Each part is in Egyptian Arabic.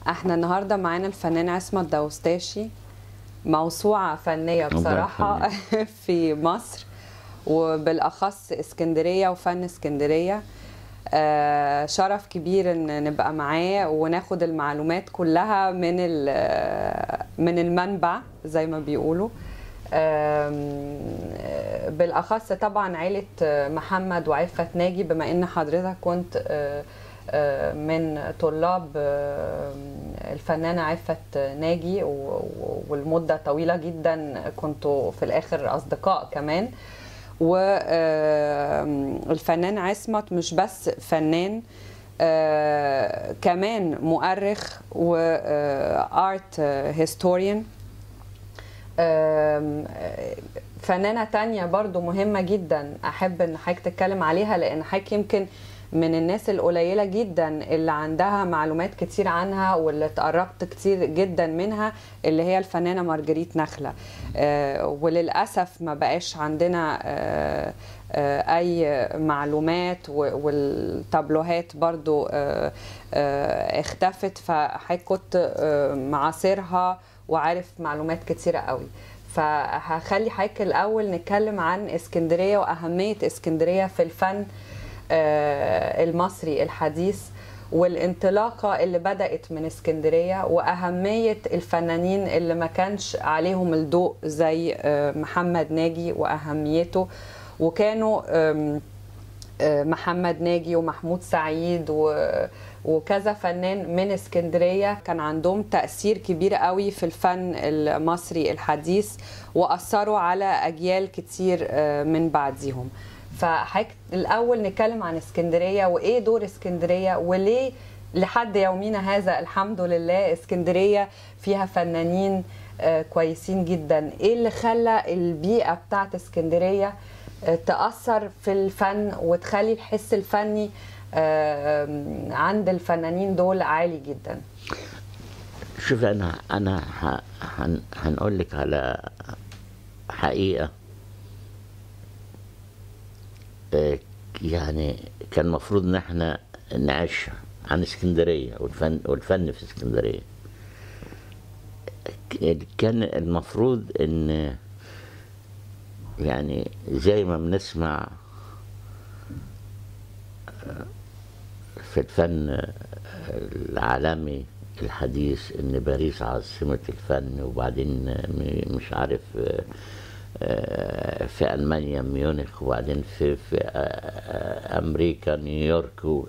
احنا النهارده معانا الفنان عصمت داوستاشي موسوعة فنية بصراحة في مصر وبالأخص اسكندرية وفن اسكندرية آه، شرف كبير ان نبقى معاه وناخد المعلومات كلها من ال- من المنبع زي ما بيقولوا آم، آه، بالاخص طبعا عيله آه، محمد وعفت ناجي بما ان حضرتك كنت آه، آه، من طلاب آه، الفنانه عفت ناجي و- و- والمده طويله جدا كنتوا في الاخر اصدقاء كمان والفنان عصمت مش بس فنان آه، كمان مؤرخ وارت هيستوريان فنانة تانية برضو مهمة جدا أحب إن حضرتك تتكلم عليها لأن حضرتك يمكن من الناس القليلة جدا اللي عندها معلومات كتير عنها واللي اتقربت كتير جدا منها اللي هي الفنانة مارجريت نخلة آه، وللأسف ما بقاش عندنا آه، آه، أي معلومات و- والتابلوهات برضو آه، آه، اختفت فحضرتك كنت آه، معاصرها وعارف معلومات كتيرة قوي فهخلي حضرتك الأول نتكلم عن اسكندرية وأهمية اسكندرية في الفن آه، المصري الحديث والانطلاقة اللي بدأت من اسكندرية وأهمية الفنانين اللي ما كانش عليهم الضوء زي آه، محمد ناجي وأهميته وكانوا آم، آه، محمد ناجي ومحمود سعيد و وكذا فنان من اسكندريه كان عندهم تاثير كبير قوي في الفن المصري الحديث واثروا على اجيال كتير آه، من بعديهم فحضرتك الاول نتكلم عن اسكندريه وايه دور اسكندريه وليه لحد يومنا هذا الحمد لله اسكندريه فيها فنانين آه، كويسين جدا ايه اللي خلى البيئه بتاعت اسكندريه آه، تاثر في الفن وتخلي الحس الفني آه، عند الفنانين دول عالي جدا شوف انا انا ه- هن هنقول لك على حقيقه آه، يعني كان المفروض ان احنا نعيش عن اسكندريه والفن والفن في اسكندريه ك- كان المفروض ان يعني زي ما بنسمع آه، في الفن العالمي الحديث ان باريس عاصمة الفن وبعدين م- مش عارف آه، آه، في المانيا ميونخ وبعدين في في آه، آه، امريكا نيويورك و-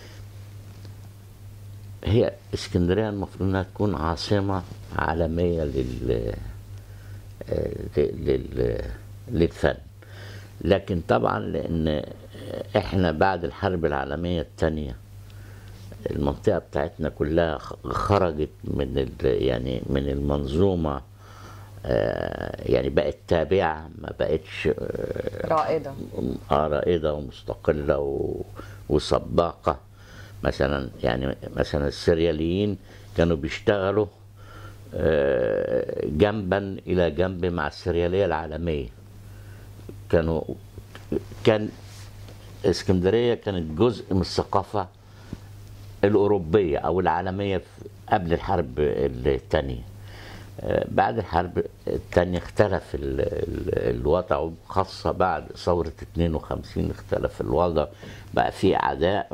هي اسكندريه المفروض انها تكون عاصمه عالميه لل آه، لل للفن لكن طبعا لان احنا بعد الحرب العالميه الثانيه المنطقة بتاعتنا كلها خ- خرجت من ال يعني من المنظومة آه، يعني بقت تابعة ما بقتش آه، رائده آه، رائدة ومستقلة و- وسباقة مثلا يعني مثلا السرياليين كانوا بيشتغلوا آه، جنبا إلى جنب مع السريالية العالمية كانوا كان اسكندرية كانت جزء من الثقافة الأوروبية أو العالمية في- قبل الحرب الثانية آه، بعد الحرب الثانية اختلف ال- ال- الوضع خاصة بعد ثورة 52 اختلف الوضع بقى في عداء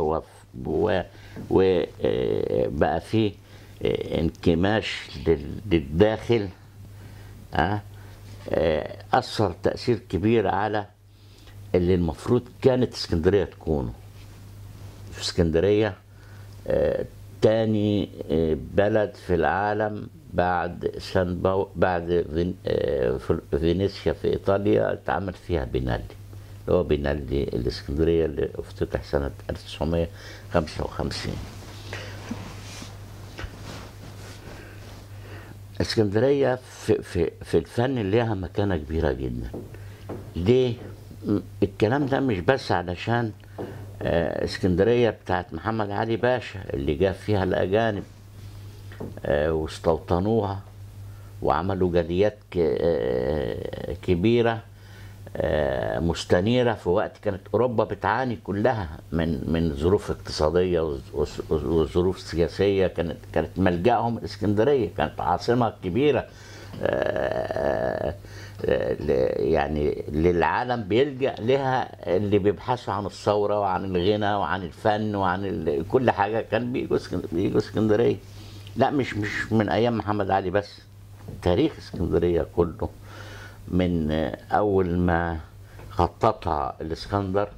وبقى في آه، انكماش لل- للداخل آه، آه، أثر تأثير كبير على اللي المفروض كانت اسكندرية تكونه في اسكندرية آه، تاني آه، بلد في العالم بعد سان باو بعد فين آه، في- فينيسيا في ايطاليا اتعمل فيها بينالي اللي هو بينالي الاسكندريه اللي افتتح سنه 1955 اسكندريه في في في الفن ليها مكانه كبيره جدا ليه م- الكلام ده مش بس علشان آه، اسكندريه بتاعت محمد علي باشا اللي جاب فيها الاجانب آه، واستوطنوها وعملوا جاليات ك- آه، كبيره آه، مستنيره في وقت كانت اوروبا بتعاني كلها من من ظروف اقتصاديه وظ- وظ- وظروف سياسيه كانت كانت ملجاهم الاسكندريه كانت عاصمه كبيره آه، آه، ل- يعني للعالم بيلجا لها اللي بيبحثوا عن الثوره وعن الغنى وعن الفن وعن ال- كل حاجه كان بيجوا اسكن- بيجوا اسكندريه لا مش مش من ايام محمد علي بس تاريخ اسكندريه كله من اول ما خططها الاسكندر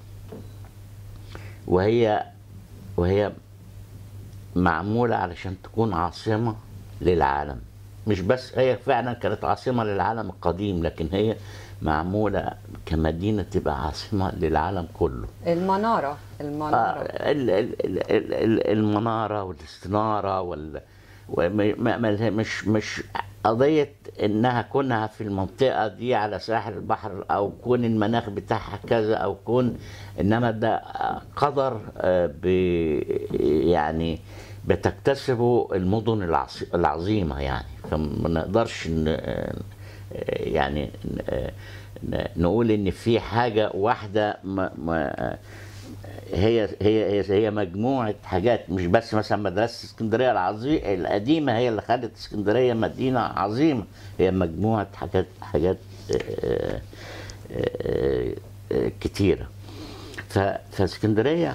وهي وهي معموله علشان تكون عاصمه للعالم مش بس هي فعلا كانت عاصمه للعالم القديم لكن هي معموله كمدينه تبقى عاصمه للعالم كله المناره آه، المناره ال- ال- ال- ال- ال- المناره والاستناره وال وم- ما- ما- مش مش قضيه انها كونها في المنطقه دي على ساحل البحر او كون المناخ بتاعها كذا او كون انما ده قدر آه، ب يعني بتكتسبه المدن العص- العظيمه يعني فما نقدرش ن- آه، يعني ن- ن- نقول ان في حاجه واحده ما ما هي هي هي هي مجموعه حاجات مش بس مثلا مدرسه اسكندريه العظيم القديمه هي اللي خلت اسكندريه مدينه عظيمه هي مجموعه حاجات حاجات آه، آه، آه، كتيره ف- فاسكندريه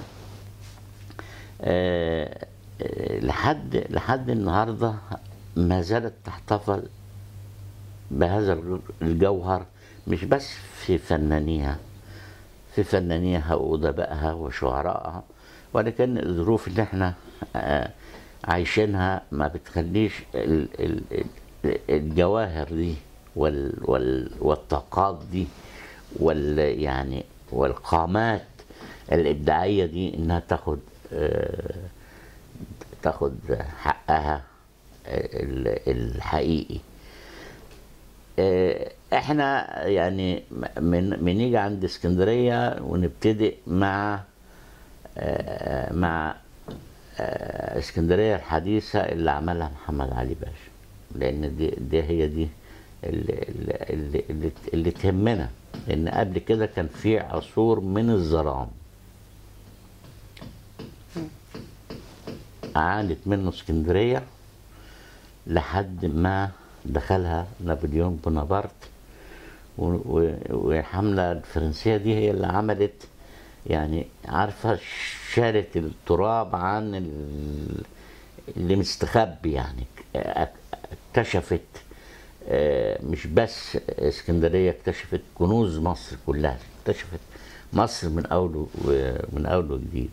آه، آه، لحد لحد النهارده ما زالت تحتفظ بهذا الجوهر مش بس في فنانيها في فنانيها وأدبائها وشعرائها ولكن الظروف اللي احنا آه، عايشينها ما بتخليش ال- ال- ال- الجواهر دي وال وال والطاقات دي وال يعني والقامات الإبداعية دي إنها تاخد آه، تاخد حقها ال- الحقيقي آه، احنا يعني من بنيجي عند اسكندريه ونبتدي مع آه، مع آه، اسكندريه الحديثه اللي عملها محمد علي باشا لان دي, دي هي دي اللي, اللي, اللي, اللي تهمنا لان قبل كده كان في عصور من الظلام عانت منه اسكندريه لحد ما دخلها نابليون بونابرت و- و- والحملة الفرنسية دي هي اللي عملت يعني عارفة شالت التراب عن ال- اللي مستخبي يعني ا- اكتشفت آه، مش بس اسكندرية اكتشفت كنوز مصر كلها اكتشفت مصر من أول و- من أول وجديد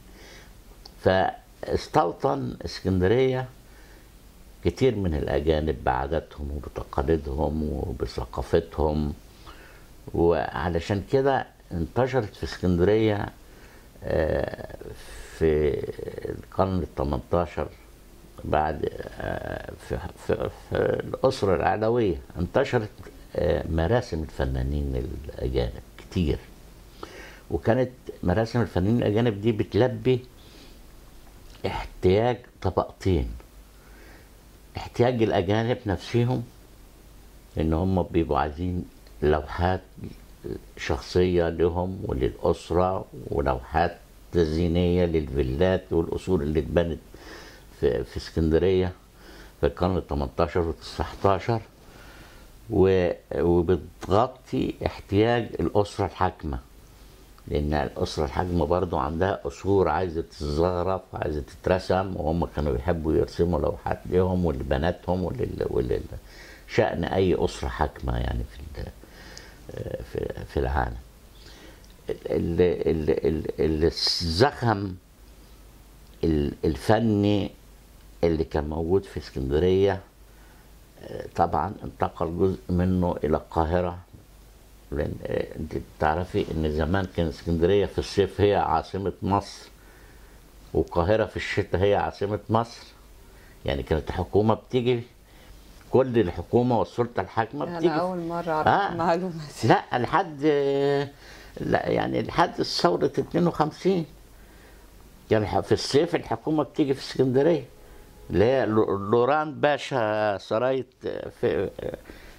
فاستوطن اسكندرية كتير من الأجانب بعاداتهم وبتقاليدهم وبثقافتهم وعلشان كده انتشرت في اسكندرية آه، في القرن ال 18 بعد آه، في, في, في الأسرة العلوية انتشرت آه، مراسم الفنانين الأجانب كتير وكانت مراسم الفنانين الأجانب دي بتلبي احتياج طبقتين احتياج الأجانب نفسهم إن هم بيبقوا عايزين لوحات شخصية لهم وللأسرة ولوحات تزيينية للفيلات والقصور اللي اتبنت في, في اسكندرية في القرن ال 18 وال 19 و- وبتغطي احتياج الأسرة الحاكمة لأن الأسرة الحاكمة برضو عندها قصور عايزة تتزخرف عايزة تترسم وهم كانوا بيحبوا يرسموا لوحات ليهم ولبناتهم ولل... ولل... شأن أي أسرة حاكمة يعني في ال... في في العالم اللي, اللي, اللي الزخم ال- الفني اللي كان موجود في اسكندرية آه، طبعا انتقل جزء منه إلى القاهرة لأن آه، أنت تعرفي إن زمان كان اسكندرية في الصيف هي عاصمة مصر والقاهرة في الشتاء هي عاصمة مصر يعني كانت الحكومة بتيجي كل الحكومة والسلطة الحاكمة بتيجي انا اول مره اعرف آه. المعلومه دي لا لحد لا يعني لحد ثورة 52 يعني ح- في الصيف الحكومة بتيجي في اسكندرية اللي هي لو- لوران باشا سراية في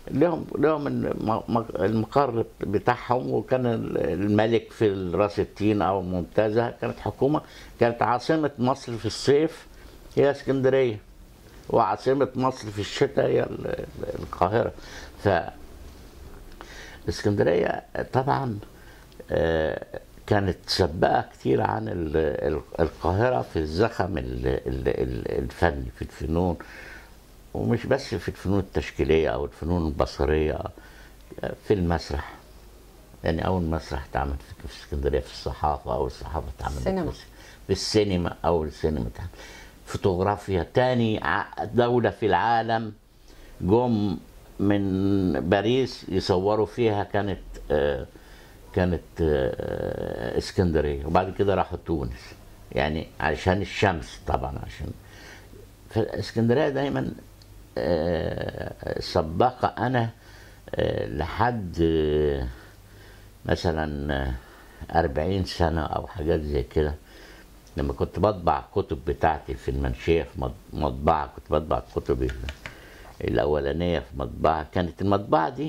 لهم لهم الم- م- المقر بتاعهم وكان ال- الملك في راس التين او المنتزه كانت حكومه كانت عاصمه مصر في الصيف هي اسكندريه وعاصمه مصر في الشتاء هي ال- ال- القاهره ف اسكندريه طبعا آه، كانت سباقه كتير عن ال- ال- القاهره في الزخم ال- ال- ال- الفني في الفنون ومش بس في الفنون التشكيليه او الفنون البصريه في المسرح يعني اول مسرح اتعمل في في اسكندريه في الصحافه او الصحافه اتعملت السينما. في- في السينما او السينما اتعملت. فوتوغرافيا تاني ع- دوله في العالم جم من باريس يصوروا فيها كانت آه، كانت آه، اسكندريه وبعد كده راحوا تونس يعني علشان الشمس طبعا عشان فاسكندريه دايما آه، سباقه انا آه، لحد آه، مثلا آه، أربعين سنة أو حاجات زي كده لما كنت بطبع كتب بتاعتي في المنشية في مط- مطبعة كنت بطبع الكتب ال- الأولانية في مطبعة كانت المطبعة دي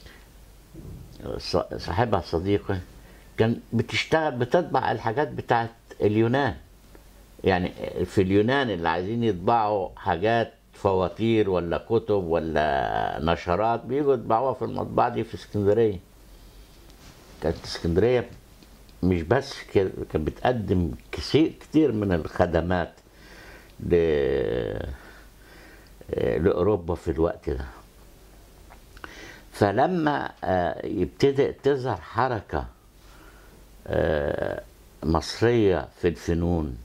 ص- صاحبها صديقي كان بتشتغل بتطبع الحاجات بتاعت اليونان يعني في اليونان اللي عايزين يطبعوا حاجات فواتير ولا كتب ولا نشرات بيجوا يطبعوها في المطبعة دي في اسكندرية كانت اسكندرية مش بس كده كانت بتقدم كثير كتير من الخدمات ل... لأوروبا في الوقت ده فلما آه، يبتدئ تظهر حركة آه، مصرية في الفنون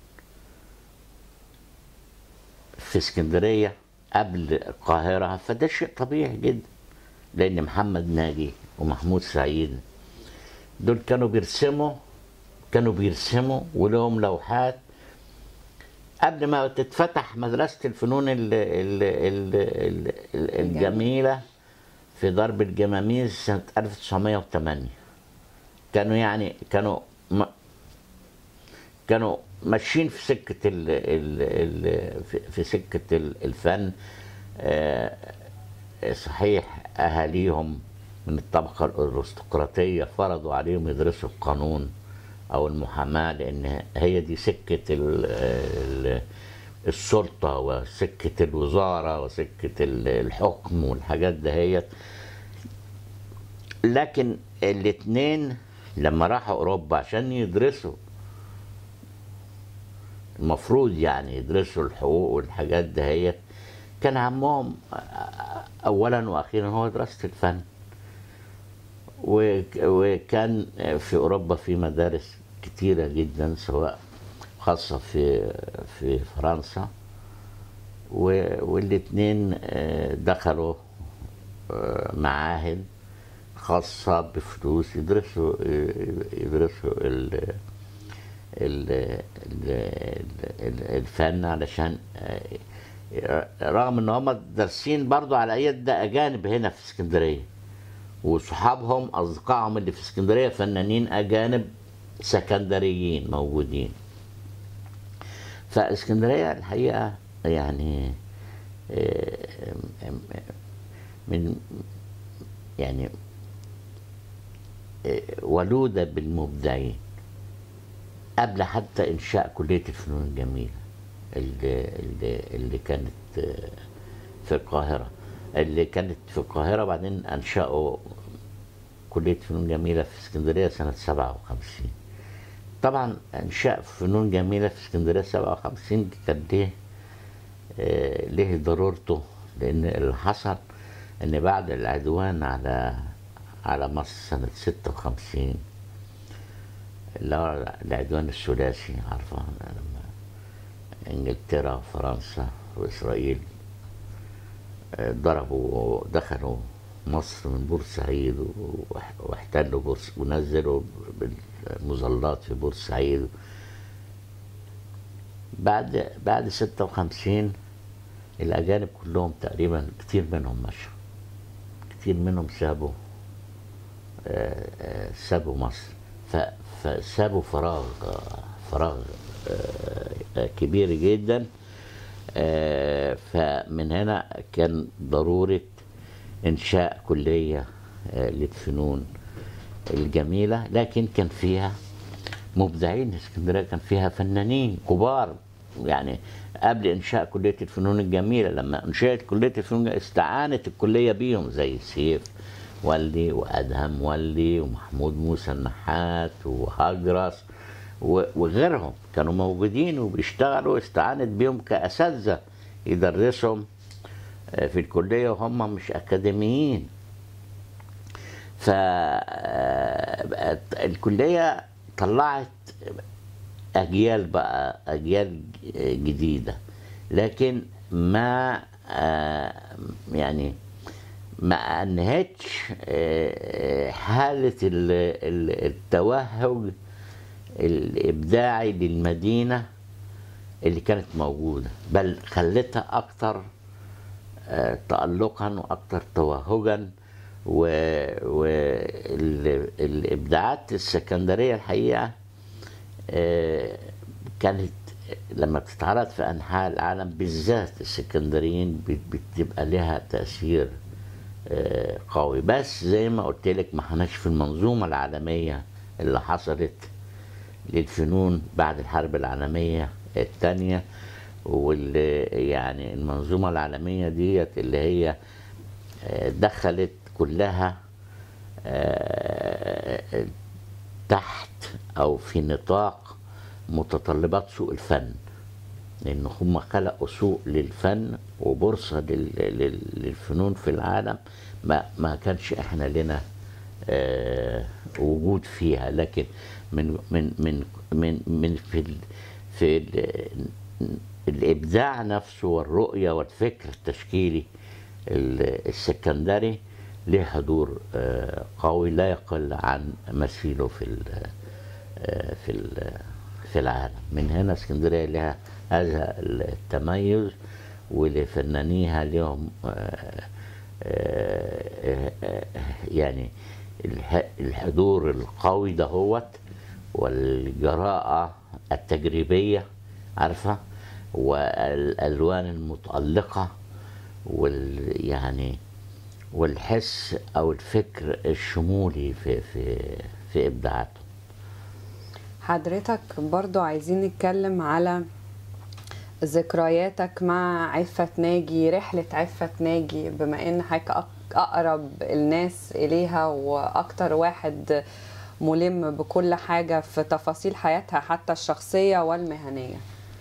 في اسكندرية قبل القاهرة فده شيء طبيعي جدا لأن محمد ناجي ومحمود سعيد دول كانوا بيرسموا كانوا بيرسموا ولهم لوحات قبل ما تتفتح مدرسة الفنون ال ال ال ال ال الجميلة في ضرب الجماميز سنة 1908 كانوا يعني كانوا م- كانوا ماشيين في سكة ال ال ال في- في سكة ال- الفن آه، صحيح أهاليهم من الطبقة الأرستقراطية فرضوا عليهم يدرسوا القانون أو المحاماة لأن هي دي سكة ال ال السلطة وسكة الوزارة وسكة ال- الحكم والحاجات دهيت لكن الاتنين لما راحوا أوروبا عشان يدرسوا المفروض يعني يدرسوا الحقوق والحاجات دهيت كان همهم اولا واخيرا هو دراسه الفن وك- وكان في اوروبا في مدارس كتيره جدا سواء خاصه في في فرنسا والاثنين دخلوا آه، معاهد خاصة بفلوس يدرسوا يدرسوا ال ال ال- ال- الفن علشان آه، رغم ان هم دارسين برضو على يد اجانب هنا في اسكندريه وصحابهم اصدقائهم اللي في اسكندريه فنانين اجانب سكندريين موجودين فاسكندريه الحقيقه يعني آه، من يعني آه، ولوده بالمبدعين قبل حتى انشاء كليه الفنون الجميله اللي, اللي, اللي كانت آه، في القاهره اللي كانت في القاهره بعدين انشأوا كليه فنون جميله في اسكندريه سنه 57 طبعا انشاء فنون جميله في اسكندريه 57 كان ليه آه، ليه ضرورته لان اللي حصل ان بعد العدوان على على مصر سنه 56 اللي هو العدوان الثلاثي عارفه لما انجلترا وفرنسا واسرائيل آه، ضربوا دخلوا مصر من بورسعيد واح- واحتلوا بورس ونزلوا بالمظلات في بورسعيد بعد بعد 56 الأجانب كلهم تقريبا كتير منهم مشوا كتير منهم سابوا آه، آه، سابوا مصر ف- فسابوا فراغ آه، فراغ آه، آه، كبير جدا آه، فمن هنا كان ضرورة انشاء كليه آه، للفنون الجميله لكن كان فيها مبدعين اسكندريه كان فيها فنانين كبار يعني قبل انشاء كليه الفنون الجميله لما انشئت كليه الفنون الجميلة استعانت الكليه بيهم زي سيف والدي وادهم والدي ومحمود موسى النحات وهجرس و- وغيرهم كانوا موجودين وبيشتغلوا استعانت بيهم كاساتذه يدرسهم آه، في الكليه وهم مش اكاديميين فالكلية طلعت أجيال بقى أجيال جديدة لكن ما آه، يعني ما أنهتش آه، حالة ال- ال- التوهج الإبداعي للمدينة اللي كانت موجودة بل خلتها أكتر آه، تألقا وأكثر توهجا والإبداعات السكندرية الحقيقة آه، كانت لما بتتعرض في أنحاء العالم بالذات السكندريين بت- بتبقى لها تأثير آه، قوي بس زي ما قلت لك ما احناش في المنظومة العالمية اللي حصلت للفنون بعد الحرب العالمية الثانية واللي يعني المنظومة العالمية ديت اللي هي آه، دخلت كلها آه، تحت أو في نطاق متطلبات سوق الفن لأن هم خلقوا سوق للفن وبورصة لل- لل- للفنون في العالم ما ما كانش احنا لنا آه، وجود فيها لكن من من من من من في ال في ال الابداع نفسه والرؤيه والفكر التشكيلي ال- السكندري له حضور آه، قوي لا يقل عن مثيله في ال- آه، في ال- في العالم من هنا اسكندريه لها هذا التميز ولفنانيها لهم آه، آه، آه، يعني الح- الحضور القوي دهوت والجراءة التجريبية عارفة والألوان المتألقة وال يعني والحس أو الفكر الشمولي في في في إبداعاته حضرتك برضو عايزين نتكلم على ذكرياتك مع عفة ناجي رحلة عفة ناجي بما ان حضرتك أق- اقرب الناس اليها واكتر واحد ملم بكل حاجة في تفاصيل حياتها حتى الشخصية والمهنية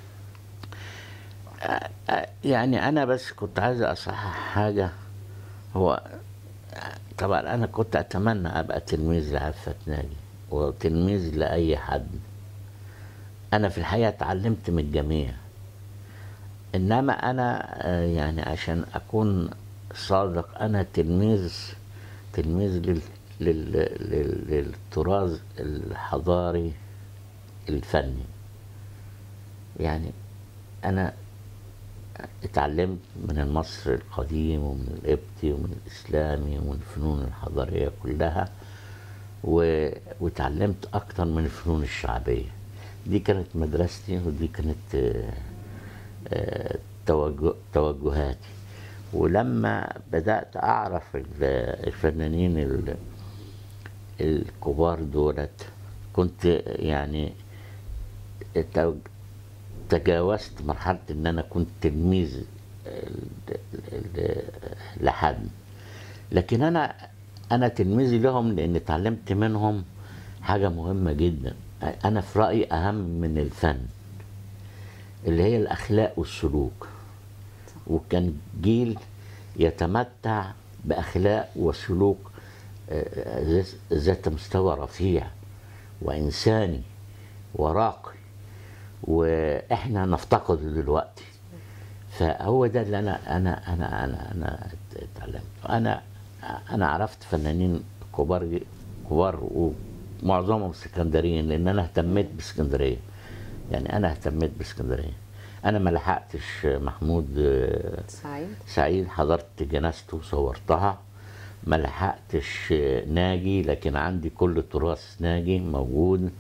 يعني انا بس كنت عايز اصحح حاجه هو طبعا انا كنت اتمنى ابقى تلميذ لعفة ناجي وتلميذ لاي حد انا في الحقيقه اتعلمت من الجميع انما انا آه، يعني عشان اكون صادق انا تلميذ تلميذ لل لل لل للطراز الحضاري الفني يعني انا اتعلمت من المصري القديم ومن القبطي ومن الاسلامي ومن الفنون الحضاريه كلها و... وتعلمت اكتر من الفنون الشعبيه دي كانت مدرستي ودي كانت آه، آه، توجه... توجهاتي ولما بدات اعرف ال- الفنانين ال- الكبار دولت كنت يعني تو- تجاوزت مرحلة إن أنا كنت تلميذ ال- ال- لحد لكن أنا أنا تلميذي لهم لأن اتعلمت منهم حاجة مهمة جدا أنا في رأيي أهم من الفن اللي هي الأخلاق والسلوك وكان جيل يتمتع بأخلاق وسلوك آه، ذات- ذات مستوى رفيع وإنساني وراقي واحنا نفتقده دلوقتي فهو ده اللي انا انا انا انا انا اتعلمته انا انا عرفت فنانين كبار كبار ومعظمهم اسكندريين لان انا اهتميت باسكندريه يعني انا اهتميت باسكندريه انا ما لحقتش محمود آه، سعيد سعيد حضرت جنازته وصورتها ما لحقتش ناجي لكن عندي كل تراث ناجي موجود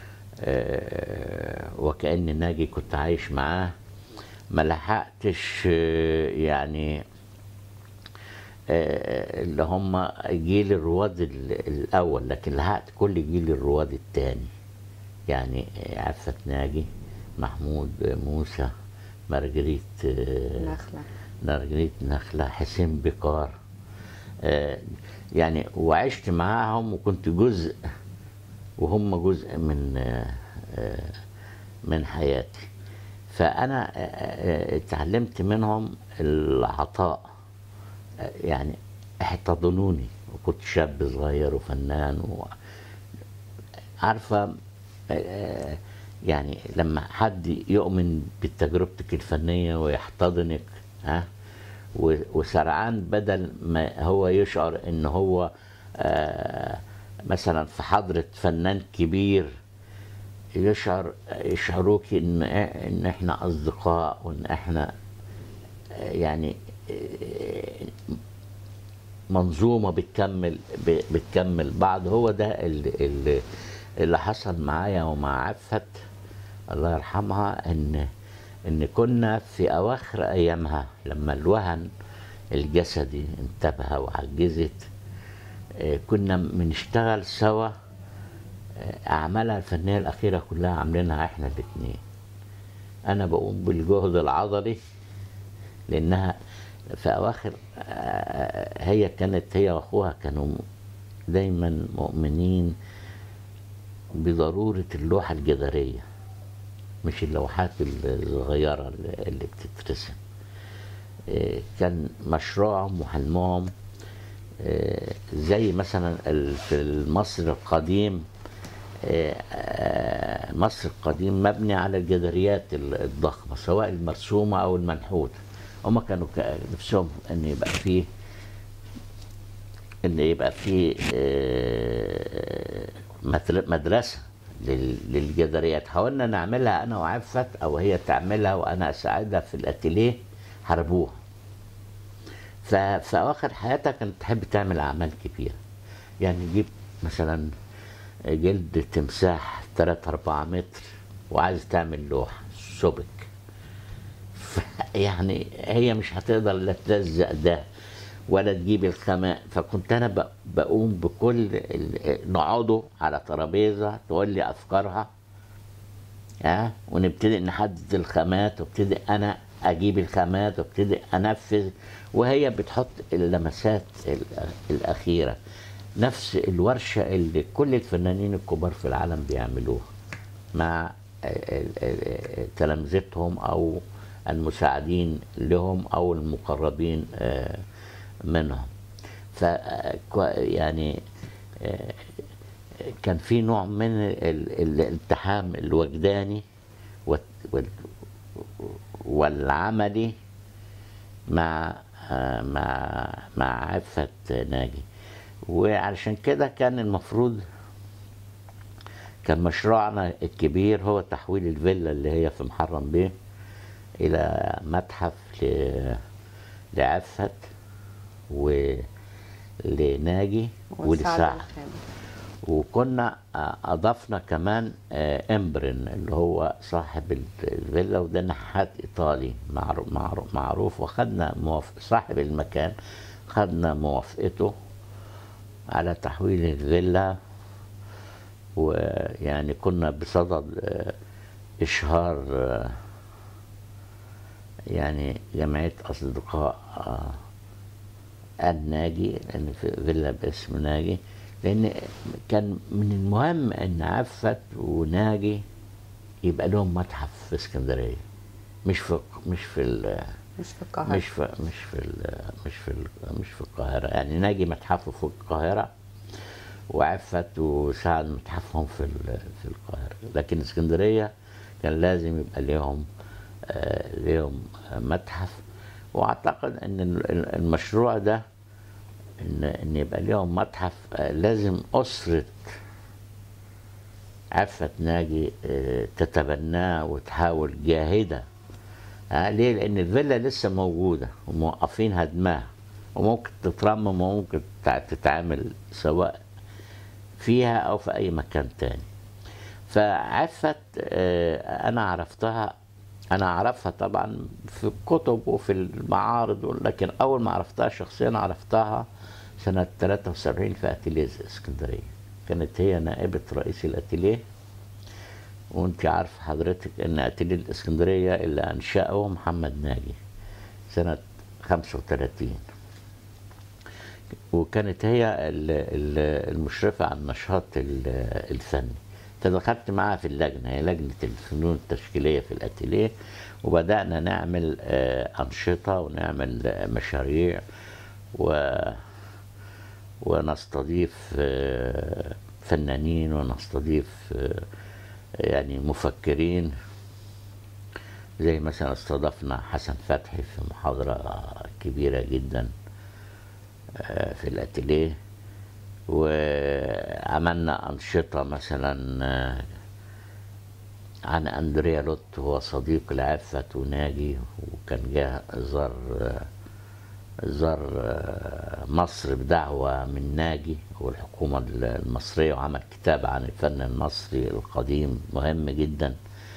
آه، وكأن ناجي كنت عايش معاه ما لحقتش آه، يعني آه، اللي هم جيل الرواد ال- الاول لكن لحقت كل جيل الرواد الثاني يعني آه، عفت ناجي محمود آه، موسى مارجريت آه، نخلة مارجريت نخلة حسين بكار آه، يعني وعشت معاهم وكنت جزء وهم جزء من آه، آه، من حياتي فأنا آه، آه، اتعلمت منهم العطاء آه، يعني احتضنوني وكنت شاب صغير وفنان و... عارفة آه، يعني لما حد يؤمن بتجربتك الفنية ويحتضنك ها و- وسرعان بدل ما هو يشعر ان هو آه، مثلا في حضرة فنان كبير يشعر يشعروك ان ان احنا اصدقاء وان احنا آه، يعني آه، منظومه بتكمل ب- بتكمل بعض هو ده اللي, اللي, اللي حصل معايا ومع عفت الله يرحمها ان ان كنا في اواخر ايامها لما الوهن الجسدي انتبه وعجزت آه، كنا بنشتغل سوا آه، اعمالها الفنيه الاخيره كلها عاملينها احنا الاثنين انا بقوم بالجهد العضلي لانها في اواخر آه، هي كانت هي واخوها كانوا دايما مؤمنين بضروره اللوحه الجداريه مش اللوحات الصغيره اللي اللي بتترسم آه، كان مشروعهم وحلمهم آه، زي مثلا ال- في المصر القديم آه، آه، مصر القديم مبني على الجداريات ال- الضخمه سواء المرسومه او المنحوته هما كانوا ك- نفسهم ان يبقى فيه ان يبقى فيه آه، مدر- مدرسه لل- للجداريات حاولنا نعملها انا وعفت او هي تعملها وانا اساعدها في الاتيليه حاربوها ففي اواخر حياتها كانت تحب تعمل اعمال كبيره يعني نجيب مثلا جلد تمساح 3 4 متر وعايز تعمل لوحه سبك ف- يعني هي مش هتقدر لا تلزق ده ولا تجيب الخامات فكنت انا ب- بقوم بكل ال- نقعدوا على ترابيزه تقول لي افكارها ها ونبتدي نحدد الخامات وابتدي انا اجيب الخامات وابتدي انفذ وهي بتحط اللمسات ال- الاخيره نفس الورشه اللي كل الفنانين الكبار في العالم بيعملوها مع ال- ال- تلامذتهم او المساعدين لهم او المقربين آه، منهم ف يعني آه، كان في نوع من ال- الالتحام الوجداني وال- وال- والعملي مع آه، مع مع عفة ناجي وعلشان كده كان المفروض كان مشروعنا الكبير هو تحويل الفيلا اللي هي في محرم بيه إلى متحف ل- لعفت ولناجي والسعد ولسعد الخامس. وكنا آه، اضفنا كمان آه، امبرن اللي هو صاحب ال- الفيلا وده نحات ايطالي معروف معروف, معروف وخدنا موافق صاحب المكان خدنا موافقته على تحويل الفيلا ويعني كنا بصدد آه، اشهار آه، يعني جمعيه اصدقاء آه، الناجي لان في فيلا باسم ناجي لان كان من المهم ان عفت وناجي يبقى لهم متحف في اسكندريه مش في مش في ال- مش في القاهرة مش في مش في ال- مش في ال- مش في القاهره يعني ناجي متحفه في القاهره وعفت وسعد متحفهم في ال- في القاهره لكن اسكندريه كان لازم يبقى ليهم آه، ليهم متحف واعتقد ان ال- ال- المشروع ده ان ان يبقى ليهم متحف آه، لازم اسره عفت ناجي آه، تتبناه وتحاول جاهده آه، ليه؟ لان الفيلا لسه موجوده وموقفين هدمها وممكن تترمم وممكن تع- تتعامل سواء فيها او في اي مكان تاني فعفت آه، انا عرفتها انا اعرفها طبعا في الكتب وفي المعارض لكن اول ما عرفتها شخصيا عرفتها سنة 73 في اتيليه اسكندرية كانت هي نائبة رئيس الاتيليه وانت عارف حضرتك ان اتيليه الاسكندرية اللي انشأه محمد ناجي سنة 35 وكانت هي ال- ال- المشرفة على النشاط ال- الفني فدخلت معاها في اللجنة هي لجنة الفنون التشكيلية في الأتيليه وبدأنا نعمل آه، أنشطة ونعمل آه، مشاريع و ونستضيف آه، فنانين ونستضيف آه، يعني مفكرين زي مثلا استضفنا حسن فتحي في محاضرة كبيرة جدا آه، في الاتيليه وعملنا أنشطة مثلا آه، عن أندريا لوت هو صديق لعفت وناجي وكان جه زار آه، زار آه، مصر بدعوة من ناجي والحكومة المصرية وعمل كتاب عن الفن المصري القديم مهم جدا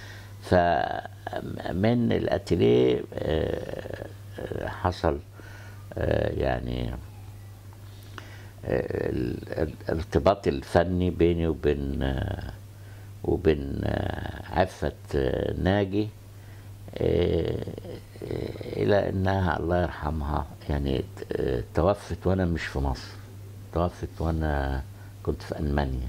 فمن الاتيليه آه، آه، حصل آه، يعني آه، ال- الارتباط الفني بيني وبين آه، وبين آه، عفة آه، ناجي آه، آه، إلى أنها الله يرحمها يعني آه، توفت وأنا مش في مصر توفت وأنا كنت في ألمانيا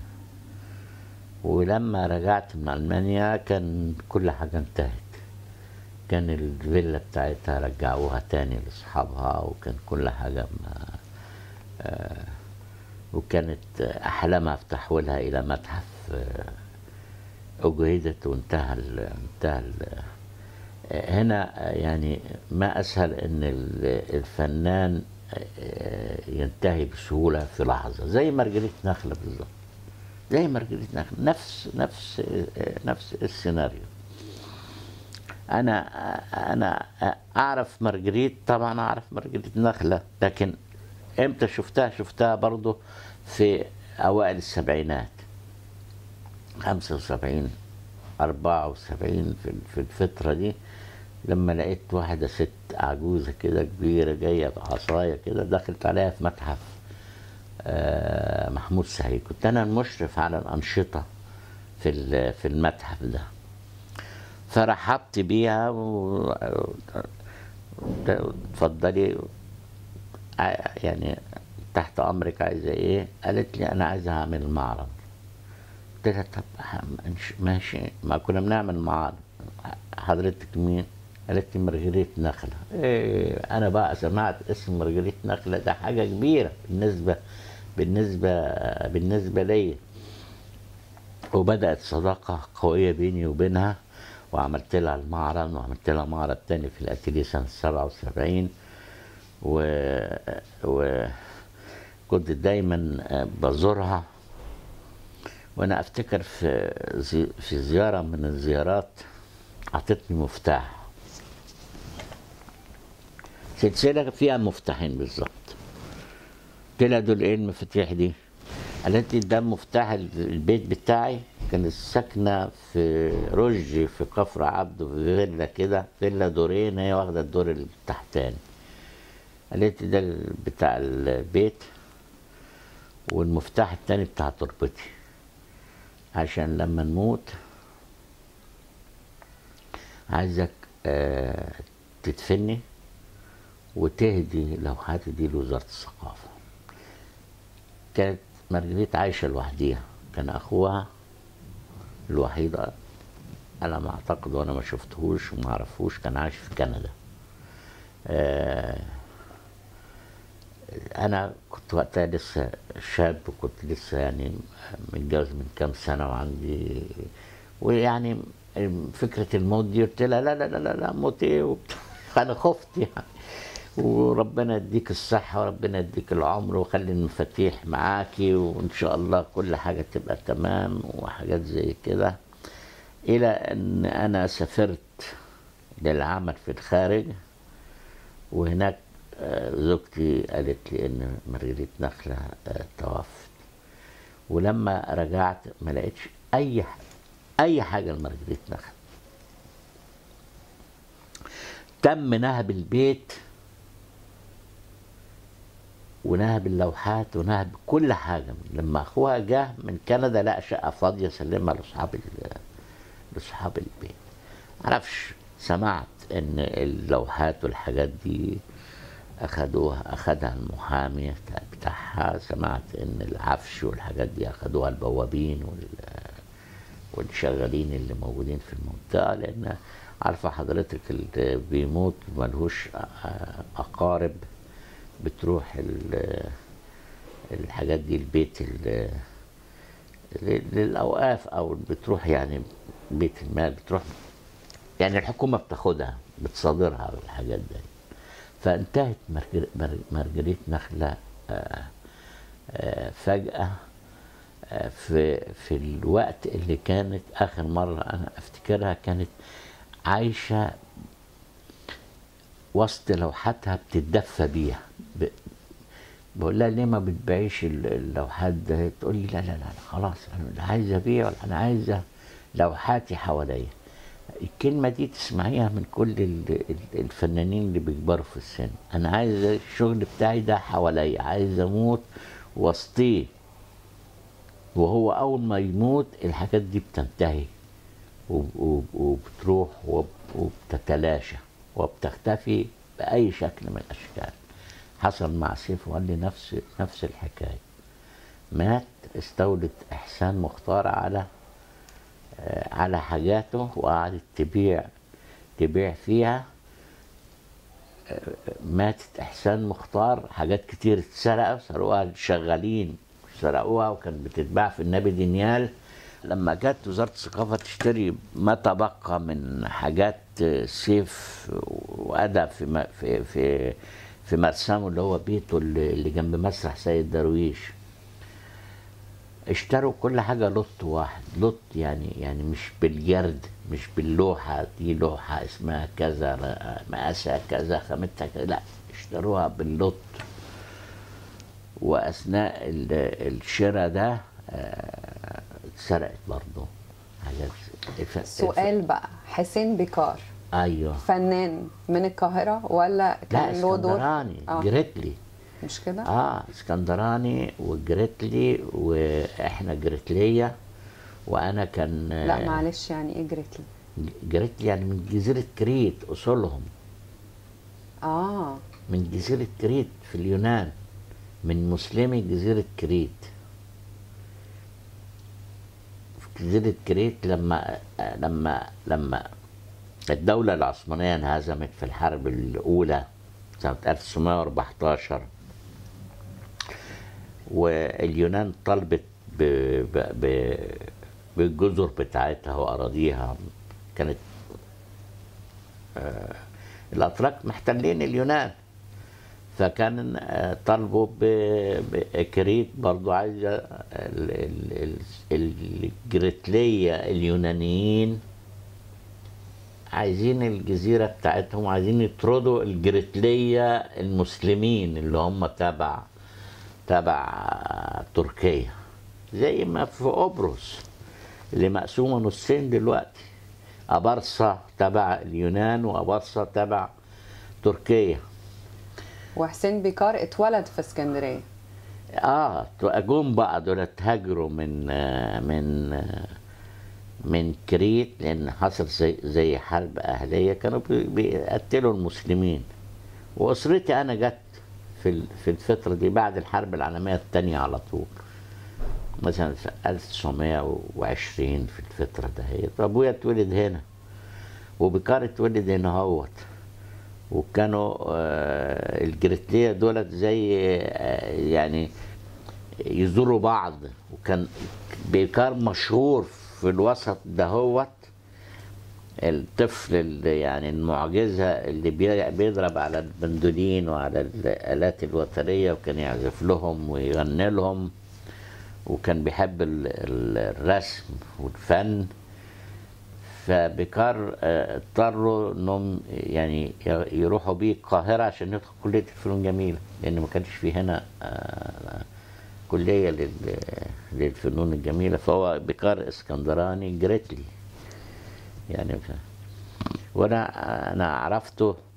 ولما رجعت من ألمانيا كان كل حاجة انتهت كان الفيلا بتاعتها رجعوها تاني لأصحابها وكان كل حاجة ما آه، وكانت أحلامها في تحويلها إلى متحف آه، أجهدت وانتهى ال انتهى ال هنا يعني ما أسهل إن ال- الفنان آه، ينتهي بسهولة في لحظة زي مارجريت نخلة بالظبط زي مارجريت نخلة نفس نفس آه، نفس السيناريو انا انا اعرف مارجريت طبعا اعرف مارجريت نخله لكن امتى شفتها شفتها برضو في اوائل السبعينات 75 74 في في الفتره دي لما لقيت واحده ست عجوزه كده كبيره جايه بعصايه كده دخلت عليها في متحف آه، محمود سعيد كنت انا المشرف على الانشطه في ال- في المتحف ده فرحبت بيها و... اتفضلي ع- يعني تحت امرك عايزه ايه قالت لي انا عايزه اعمل معرض قلت لها طب هنش- ماشي ما كنا بنعمل معارض حضرتك مين قالت لي مرجريت نخله إيه انا بقى سمعت اسم مرجريت نخله ده حاجه كبيره بالنسبه بالنسبه بالنسبه ليا وبدأت صداقة قوية بيني وبينها وعملت لها المعرض وعملت لها معرض تاني في الاتيليه سنة 77 و... و... كنت دايما بزورها وانا افتكر في زي... في زيارة من الزيارات اعطتني مفتاح سلسلة فيها مفتاحين بالظبط قلت لها دول ايه المفاتيح دي؟ قالت لي ده مفتاح البيت بتاعي كانت ساكنة في رج في كفر عبده في فيلا كده فيلا دورين هي واخدة الدور التحتاني قالت لي ده بتاع البيت والمفتاح التاني بتاع تربتي عشان لما نموت عايزك آه تدفني وتهدي لوحات دي لوزارة الثقافة كانت مارجريت عايشة لوحديها كان أخوها الوحيد على ما أعتقد وأنا ما شفتهوش وما أعرفوش كان عايش في كندا آه أنا كنت وقتها لسه شاب وكنت لسه يعني متجوز من كام سنة وعندي ويعني فكرة الموت دي قلت لها لا لا لا لا, لا موت إيه وبتاع أنا خفت يعني وربنا يديك الصحة وربنا يديك العمر وخلي المفاتيح معاكي وإن شاء الله كل حاجة تبقى تمام وحاجات زي كده إلى أن أنا سافرت للعمل في الخارج وهناك آه، زوجتي قالت لي إن مارجريت نخلة آه، توفت ولما رجعت ما لقيتش أي ح- أي حاجة لمارجريت نخلة تم نهب البيت ونهب اللوحات ونهب كل حاجه لما اخوها جه من كندا لقى شقه فاضيه سلمها لاصحاب ال- لاصحاب البيت معرفش سمعت ان اللوحات والحاجات دي اخدوها اخدها المحامي بتاعها سمعت ان العفش والحاجات دي اخدوها البوابين وال والشغالين اللي موجودين في المنطقه لان عارفه حضرتك اللي بيموت ملهوش اقارب بتروح ال- الحاجات دي البيت ال- للاوقاف او بتروح يعني بيت المال بتروح يعني الحكومه بتاخدها بتصادرها الحاجات دي فانتهت مرجر- مر- مارجريت نخله آه، آه، فجاه آه، في في الوقت اللي كانت اخر مره انا افتكرها كانت عايشه وسط لوحاتها بتتدفى بيها ب- بقول لها ليه ما بتبيعيش ال- اللوحات ده تقول لي لا لا لا خلاص انا لا عايزه ابيع ولا انا عايزه لوحاتي حواليا الكلمة دي تسمعيها من كل ال- ال- الفنانين اللي بيكبروا في السن أنا عايز الشغل بتاعي ده حواليا عايز أموت وسطيه وهو أول ما يموت الحاجات دي بتنتهي وب- وب- وبتروح وب- وبتتلاشى وبتختفي بأي شكل من الأشكال حصل مع سيف وقال لي نفس نفس الحكاية مات استولت إحسان مختار على آه، على حاجاته وقعدت تبيع تبيع فيها آه، ماتت إحسان مختار حاجات كتير اتسرقوا سرقوها الشغالين سرقوها وكانت بتتباع في النبي دانيال لما جت وزارة الثقافة تشتري ما تبقى من حاجات آه، سيف وأدى في م- في في في مرسمه اللي هو بيته اللي اللي جنب مسرح سيد درويش اشتروا كل حاجة لوت واحد لوت يعني يعني مش بالجرد مش باللوحة دي لوحة اسمها كذا مقاسها كذا خامتها كذا لا اشتروها باللوت وأثناء ال- الشراء ده آه، اتسرقت برضه حاجات الف- الف- سؤال بقى حسين بيكار ايوه فنان من القاهرة ولا لا كان له دور اسكندراني آه. جريتلي مش كده؟ اه اسكندراني وجريتلي واحنا جريتليه وانا كان لا معلش يعني ايه جريتلي؟ جريتلي يعني من جزيره كريت اصولهم اه من جزيره كريت في اليونان من مسلمي جزيره كريت في جزيره كريت لما لما لما الدوله العثمانيه انهزمت في الحرب الاولى سنه 1914 واليونان طلبت ب... ب... ب... بالجزر بتاعتها واراضيها كانت آه الاتراك محتلين اليونان فكان آه طالبوا ب- بكريت برضو عايزه ال- ال- ال- الجريتليه اليونانيين عايزين الجزيرة بتاعتهم عايزين يطردوا الجريتلية المسلمين اللي هم تبع تبع تركيا زي ما في قبرص اللي مقسومة نصين دلوقتي أبرصة تبع اليونان وأبرصة تبع تركيا وحسين بيكار اتولد في اسكندرية اه جم بقى دول اتهاجروا من آه، من آه، من كريت لان حصل زي زي حرب اهليه كانوا بي- بيقتلوا المسلمين واسرتي انا جت في ال- في الفتره دي بعد الحرب العالميه الثانيه على طول مثلا في 1920 في الفتره دهيت ابويا اتولد هنا وبكار اتولد هنا هوت وكانوا آه، الجريتليه دولت زي آه، يعني يزوروا بعض وكان بيكار مشهور في الوسط دهوت الطفل اللي يعني المعجزة اللي بي- بيضرب على البندولين وعلى الآلات الوترية وكان يعزف لهم ويغني لهم وكان بيحب ال- ال- الرسم والفن فبكار آه، اضطروا انهم يعني ي- يروحوا بيه القاهره عشان يدخل كليه الفنون الجميله لان ما كانش في هنا آه، كليه لل- للفنون الجميله فهو بكار اسكندراني جريتلي يعني ف- وانا انا عرفته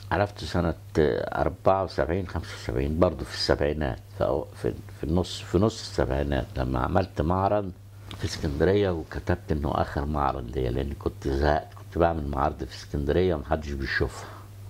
عرفته سنة 74 75 برضه في السبعينات في, أو- في, في النص في نص السبعينات لما عملت معرض في اسكندرية وكتبت انه اخر معرض ليا لان كنت زهقت كنت بعمل معارض في اسكندرية ومحدش بيشوفها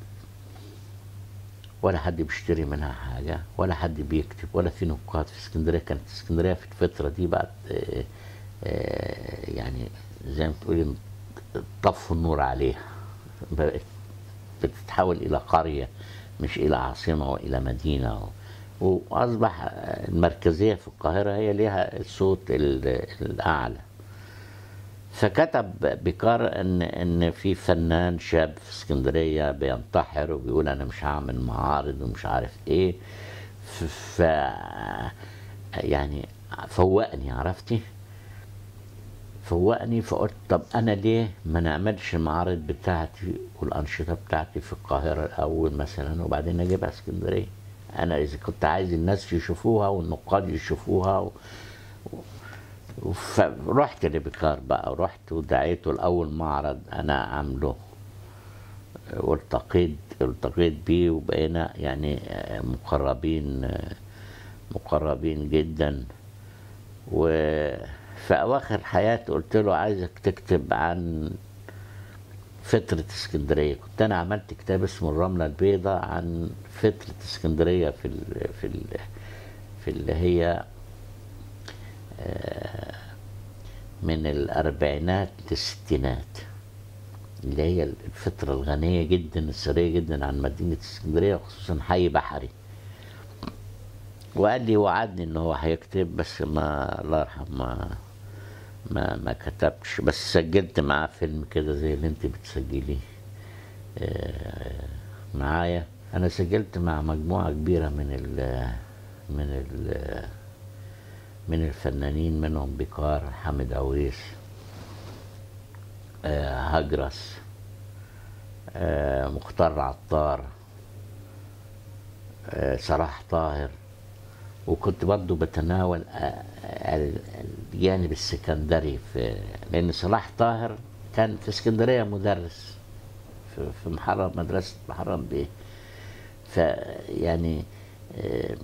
ولا حد بيشتري منها حاجة ولا حد بيكتب ولا في نقاد في اسكندرية كانت اسكندرية في الفترة دي بقت آه، آه، يعني زي ما تقولي طفوا النور عليها بقت بتتحول إلى قرية مش إلى عاصمة وإلى مدينة وأصبح المركزية في القاهرة هي ليها الصوت ال- الأعلى فكتب بكار ان ان في فنان شاب في اسكندريه بينتحر وبيقول انا مش هعمل معارض ومش عارف ايه ف ف- يعني فوقني عرفتي فوقني فقلت طب انا ليه ما نعملش المعارض بتاعتي والانشطه بتاعتي في القاهره الاول مثلا وبعدين اجيبها اسكندريه انا اذا كنت عايز الناس يشوفوها والنقاد يشوفوها و... فرحت لبكار بقى ورحت ودعيته لأول معرض أنا عامله والتقيت التقيت بيه وبقينا يعني مقربين مقربين جدا وفي أواخر حياتي قلت له عايزك تكتب عن فترة اسكندرية كنت أنا عملت كتاب اسمه الرملة البيضاء عن فترة اسكندرية في ال في ال في اللي هي من الأربعينات للستينات اللي هي الفترة الغنية جدا الثرية جدا عن مدينة اسكندرية وخصوصا حي بحري وقال لي وعدني ان هو هيكتب بس ما الله يرحمه ما ما ما كتبش بس سجلت معاه فيلم كده زي اللي انت بتسجليه آه، معايا انا سجلت مع مجموعة كبيرة من ال من ال من الفنانين منهم بكار حامد عويس آه، هجرس آه، مختار عطار آه، صلاح طاهر وكنت برضو بتناول آه، ال- الجانب السكندري في لأن صلاح طاهر كان في اسكندرية مدرس في في محرم مدرسة محرم بيه فيعني آه،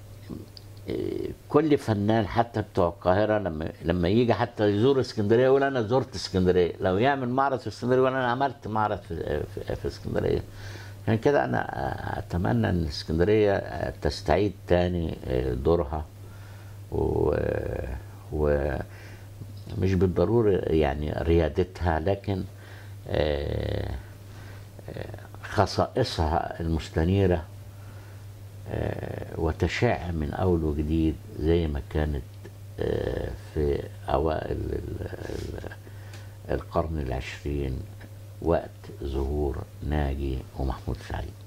كل فنان حتى بتوع القاهرة لما لما يجي حتى يزور اسكندرية يقول أنا زرت اسكندرية، لو يعمل معرض في اسكندرية يقول أنا عملت معرض في, في, في اسكندرية. عشان كده أنا أتمنى إن اسكندرية تستعيد تاني دورها و, و مش بالضرورة يعني ريادتها لكن آه، آه، خصائصها المستنيره آه، وتشع من أول وجديد زي ما كانت آه، في أوائل ال- ال- القرن العشرين وقت ظهور ناجي ومحمود سعيد